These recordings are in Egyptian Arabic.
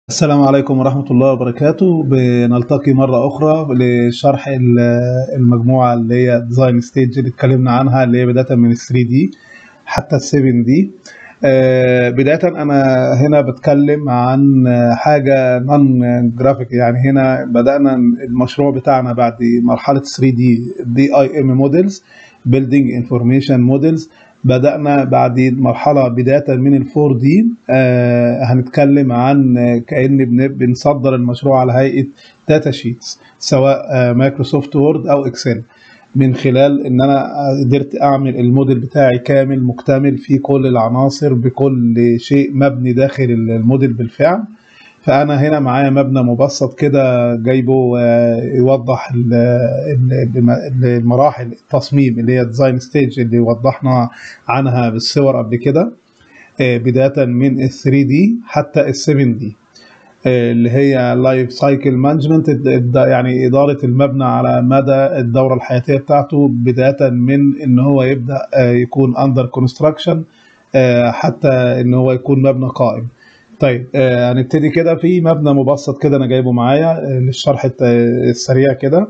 السلام عليكم ورحمة الله وبركاته بنلتقي مرة أخرى لشرح ال- المجموعة اللي هي ديزاين ستيج اللي اتكلمنا عنها اللي هي بداية من ال 3 دي حتى ال 7 دي بداية أنا هنا بتكلم عن حاجة نون جرافيك يعني هنا بدأنا المشروع بتاعنا بعد مرحلة 3 دي دي اي ام موديلز بيلدينج انفورميشن موديلز بدأنا بعد مرحلة بداية من ال 4 دي آه هنتكلم عن آه، كأن بن- بنصدر المشروع على هيئة داتا شيتس سواء آه، مايكروسوفت وورد أو إكسل من خلال ان انا قدرت اعمل الموديل بتاعي كامل مكتمل فيه كل العناصر بكل شيء مبني داخل الموديل بالفعل فانا هنا معايا مبنى مبسط كده جايبه آه، يوضح ال- ال- الم- المراحل التصميم اللي هي ديزاين ستيج اللي وضحنا عنها بالصور قبل كده آه، بداية من ال 3 دي حتى ال 7 دي اللي هي لايف سايكل مانجمنت يعني اداره المبنى على مدى الدوره الحياتيه بتاعته بدايه من ان هو يبدا آه، يكون اندر كونستراكشن حتى ان هو يكون مبنى قائم طيب آه، هنبتدي كده في مبنى مبسط كده انا جايبه معايا آه، للشرح الت- السريع كده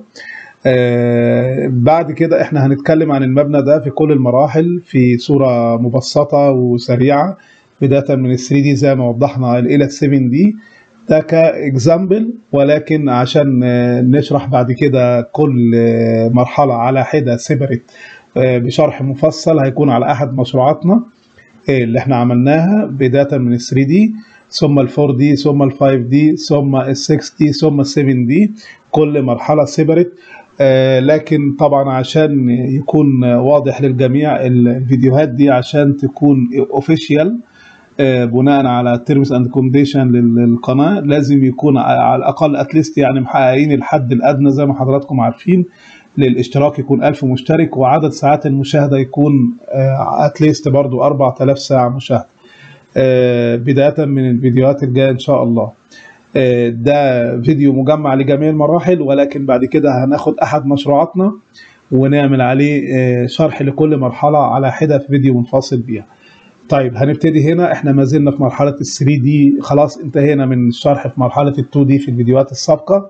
آه، بعد كده احنا هنتكلم عن المبنى ده في كل المراحل في صورة مبسطة وسريعة بداية من ال 3 دي زي ما وضحنا الى ال 7 دي ده كاكزامبل ولكن عشان آه، نشرح بعد كده كل آه، مرحلة على حدة سيبريت بشرح مفصل هيكون على احد مشروعاتنا آه، اللي احنا عملناها بداية من ال 3 دي ثم ال 4 دي ثم ال 5 دي ثم ال 6 دي ثم ال 7 دي كل مرحلة سيبريت آه، لكن طبعا عشان يكون واضح للجميع الفيديوهات دي عشان تكون اوفيشال بناء على تيرمز اند كونديشن للقناه لازم يكون على الاقل اتليست يعني محققين الحد الادنى زي ما حضراتكم عارفين للاشتراك يكون 1000 مشترك وعدد ساعات المشاهده يكون اتليست برضو 4000 ساعه مشاهده آه، بدايه من الفيديوهات الجايه ان شاء الله آه، ده فيديو مجمع لجميع المراحل ولكن بعد كده هناخد احد مشروعاتنا ونعمل عليه آه، شرح لكل مرحله على حده في فيديو منفصل بيها طيب هنبتدي هنا احنا ما زلنا في مرحله ال 3 دي خلاص انتهينا من الشرح في مرحله ال 2 دي في الفيديوهات السابقه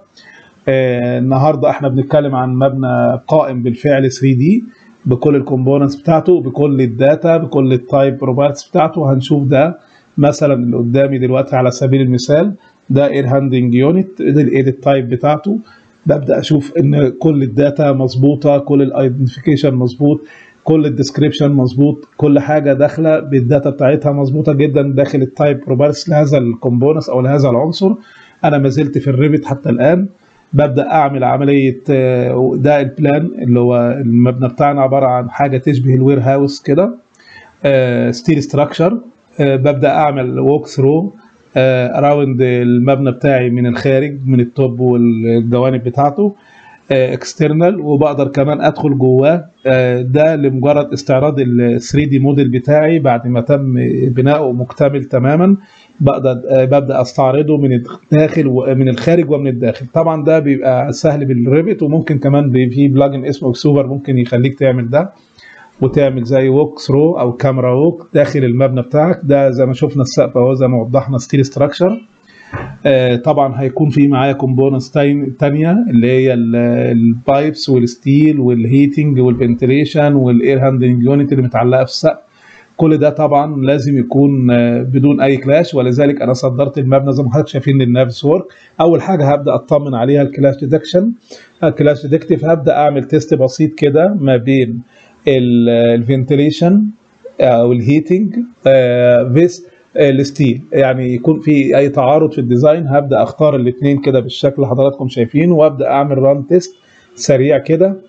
آه النهارده احنا بنتكلم عن مبنى قائم بالفعل 3 دي بكل الكومبوننتس بتاعته بكل الداتا بكل التايب بروبرتيز بتاعته هنشوف ده مثلا اللي قدامي دلوقتي على سبيل المثال ده اير هاندنج يونت ده الايديت تايب بتاعته ببدا اشوف ان كل الداتا مظبوطه كل الايدنتيفيكيشن مظبوط كل الديسكريبشن مظبوط كل حاجه داخله بالداتا بتاعتها مظبوطه جدا داخل التايب بروبرتيز لهذا الكومبوننت او لهذا العنصر انا ما زلت في الريفت حتى الان ببدا اعمل عمليه آه، ده البلان اللي هو المبنى بتاعنا عباره عن حاجه تشبه الوير هاوس كده ستيل ستراكشر ببدا اعمل ووك ثرو اراوند المبنى بتاعي من الخارج من التوب والجوانب بتاعته اكسترنال وبقدر كمان ادخل جواه آه، ده لمجرد استعراض ال 3 دي موديل بتاعي بعد ما تم بناؤه مكتمل تماما بقدر آه، ببدا استعرضه من الداخل ومن الخارج ومن الداخل طبعا ده بيبقى سهل بالريفت وممكن كمان بي- في بلاجن اسمه سوبر ممكن يخليك تعمل ده وتعمل زي ووك ثرو او كاميرا ووك داخل المبنى بتاعك ده زي ما شفنا السقف اهو زي ما وضحنا ستيل ستراكشر آه، طبعا هيكون في معايا كومبوننتس تانية اللي هي البايبس والستيل والهيتنج والفنتليشن والاير هاندلنج يونت اللي متعلقه في السقف كل ده طبعا لازم يكون آه، بدون اي كلاش ولذلك انا صدرت المبنى زي ما حضرتك شايفين للنافس وورك اول حاجه هبدا اطمن عليها الكلاش ديتكشن الكلاش ديتكتيف هبدا اعمل تيست بسيط كده ما بين الفنتليشن او الهيتنج فيس الستيل يعني يكون في اي تعارض في الديزاين هبدا اختار الاثنين كده بالشكل اللي حضراتكم شايفينه وابدا اعمل ران تيست سريع كده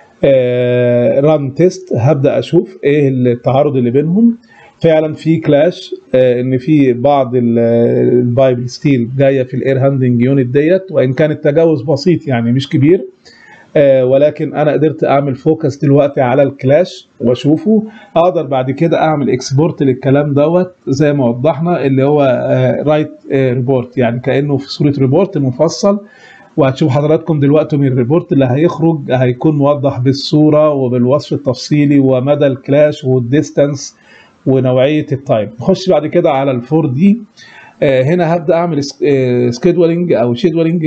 ران تيست هبدا اشوف ايه التعارض اللي بينهم فعلا في كلاش آه، ان في بعض ال- البايب ستيل جايه في الاير هاندنج يونت ديت وان كان التجاوز بسيط يعني مش كبير آه، ولكن انا قدرت اعمل فوكس دلوقتي على الكلاش واشوفه اقدر بعد كده اعمل اكسبورت للكلام دوت زي ما وضحنا اللي هو رايت ريبورت يعني كانه في صوره ريبورت مفصل وهتشوف حضراتكم دلوقتي من الريبورت اللي هيخرج هيكون موضح بالصوره وبالوصف التفصيلي ومدى الكلاش والديستانس ونوعيه التايب نخش بعد كده على الفور دي آه، هنا هبدا اعمل سكيدولينج او شيدولينج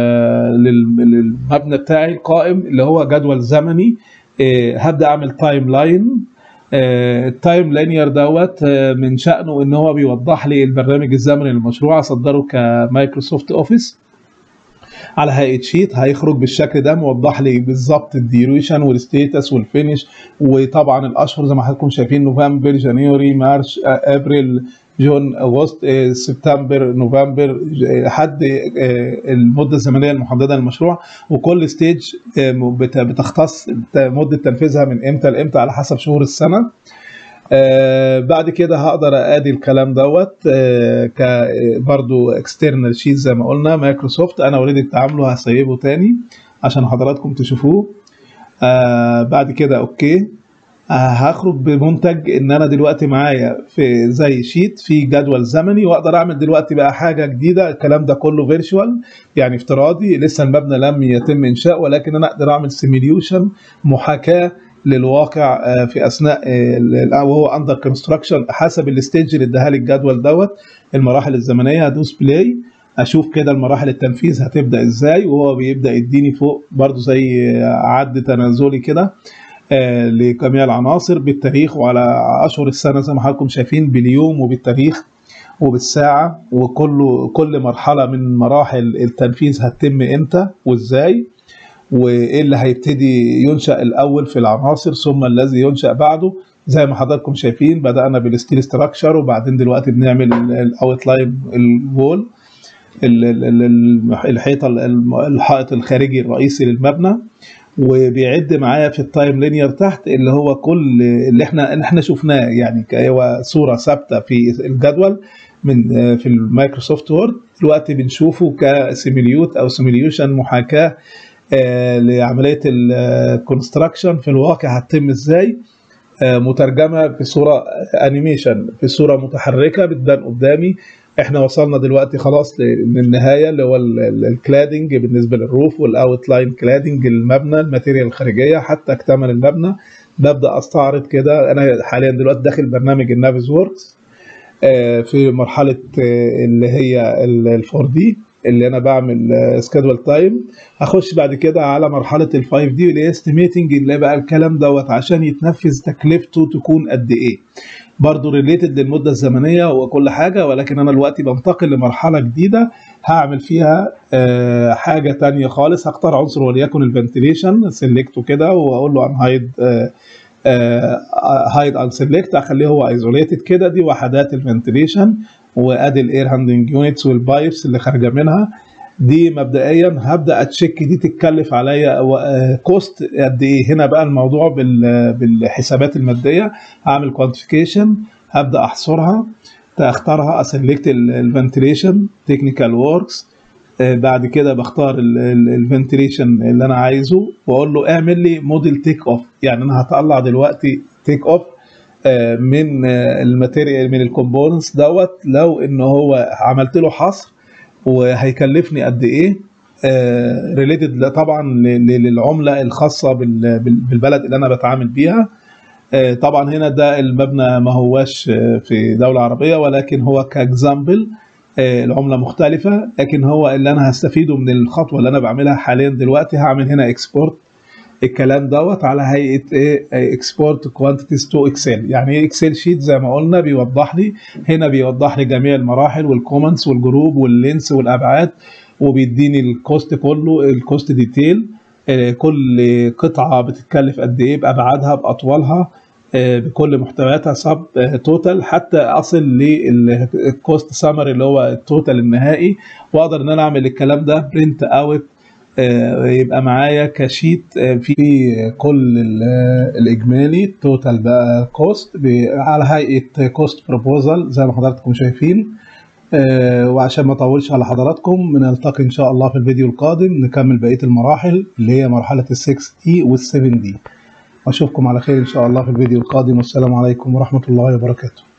للمبنى بتاعي القائم اللي هو جدول زمني آه، هبدا اعمل تايم لاين التايم لينير دوت آه، من شأنه ان هو بيوضح لي البرنامج الزمني للمشروع اصدره كمايكروسوفت اوفيس على هيئه شيت هيخرج بالشكل ده موضح لي بالظبط الديوريشن والستيتس والفينش وطبعا الاشهر زي ما حضراتكم شايفين نوفمبر جانيوري مارش آه، ابريل جون اغسطس آه، سبتمبر نوفمبر آه، لحد آه، المده الزمنيه المحدده للمشروع وكل ستيج آه، بت- بتختص مده تنفيذها من امتى لامتى على حسب شهور السنه آه بعد كده هقدر ادي الكلام دوت آه ك برضو اكسترنال شيت زي ما قلنا مايكروسوفت انا اوريدي كنت عامله هسيبه تاني عشان حضراتكم تشوفوه آه بعد كده اوكي آه هخرج بمنتج ان انا دلوقتي معايا في زي شيت في جدول زمني واقدر اعمل دلوقتي بقى حاجه جديده الكلام ده كله فيرتشوال يعني افتراضي لسه المبنى لم يتم انشاء ولكن انا اقدر اعمل سيميليوشن محاكاه للواقع آه، في اثناء آه، ال- وهو اندر كونستراكشن حسب الستيج اللي اداها لي الجدول دوت المراحل الزمنيه هدوس بلاي اشوف كده المراحل التنفيذ هتبدا ازاي وهو بيبدا يديني فوق برضو زي آه، عد تنازلي كده آه، لجميع العناصر بالتاريخ وعلى اشهر السنه زي ما حضراتكم شايفين باليوم وبالتاريخ وبالساعه وكل كل مرحله من مراحل التنفيذ هتتم امتى وازاي وايه اللي هيبتدي ينشا الاول في العناصر ثم الذي ينشا بعده زي ما حضراتكم شايفين بدانا بالستيل ستراكشر وبعدين دلوقتي بنعمل الاوت لاين الوول ال- ال- ال- الحيطه ال- الحائط الخارجي الرئيسي للمبنى وبيعد معايا في التايم لينير تحت اللي هو كل اللي احنا اللي احنا شفناه يعني ك- هو صوره ثابته في الجدول من في المايكروسوفت وورد دلوقتي بنشوفه كسيميليوت او سيميليوشن محاكاه آه، لعمليه الكونستراكشن في الواقع هتتم ازاي آه، مترجمه في صوره انيميشن في صوره متحركه بتبان قدامي احنا وصلنا دلوقتي خلاص للنهايه اللي هو الكلادنج بالنسبه للروف والاوت لاين كلادنج المبنى الماتيريال الخارجيه حتى اكتمل المبنى ببدا استعرض كده انا حاليا دلوقتي داخل برنامج النافيز ووركس آه، في مرحله آه، اللي هي الفور دي اللي انا بعمل سكادول تايم هخش بعد كده على مرحله الفايف دي اللي هي استيميتنج اللي بقى الكلام دوت عشان يتنفذ تكلفته تكون قد ايه برضه ريليتد للمده الزمنيه وكل حاجه ولكن انا دلوقتي بنتقل لمرحله جديده هعمل فيها آه، حاجه تانية خالص هختار عنصر وليكن الفنتيليشن سيلكته كده واقول له ان هايد هايد ان سيلكت اخليه هو ايزوليتد كده دي وحدات الفنتيليشن وادي الاير هاندلنج يونتس والبايبس اللي خارجه منها دي مبدئيا هبدا اتشيك دي تتكلف عليا كوست قد ايه هنا بقى الموضوع بال- بالحسابات الماديه هعمل كوانتيفيكيشن هبدا احصرها اختارها اسلكت الفنتيليشن تكنيكال وركس بعد كده بختار الفنتيليشن اللي انا عايزه واقول له اعمل لي موديل تيك اوف يعني انا هطلع دلوقتي تيك اوف من آه، الماتيريال من الكومبوننتس دوت لو ان هو عملت له حصر وهيكلفني قد ايه ريليتد طبعا ل- ل- للعمله الخاصه بال- بال- بالبلد اللي انا بتعامل بيها آه، طبعا هنا ده المبنى ما هواش آه، في دولة عربية ولكن هو كاكزامبل العملة مختلفة لكن هو اللي انا هستفيده من الخطوة اللي انا بعملها حاليا دلوقتي هعمل هنا اكسبورت الكلام دوت على هيئة ايه اكسبورت كوانتيتيز تو اكسل يعني ايه اكسل شيت زي ما قلنا بيوضح لي هنا بيوضح لي جميع المراحل والكومنتس والجروب واللينس والابعاد وبيديني الكوست كله الكوست ديتيل آه، كل قطعة بتتكلف قد ايه بأبعادها بأطوالها آه، بكل محتوياتها سب توتال حتى اصل للكوست سامري اللي هو التوتال النهائي واقدر ان انا اعمل الكلام ده برنت اوت يبقى معايا كشيت آه، في كل ال- آه، الاجمالي التوتال بقى كوست على هيئه كوست بروبوزال زي ما حضراتكم شايفين آه، وعشان ما اطولش على حضراتكم بنلتقي ان شاء الله في الفيديو القادم نكمل بقيه المراحل اللي هي مرحله ال 6 دي وال 7 دي واشوفكم على خير ان شاء الله في الفيديو القادم والسلام عليكم ورحمه الله وبركاته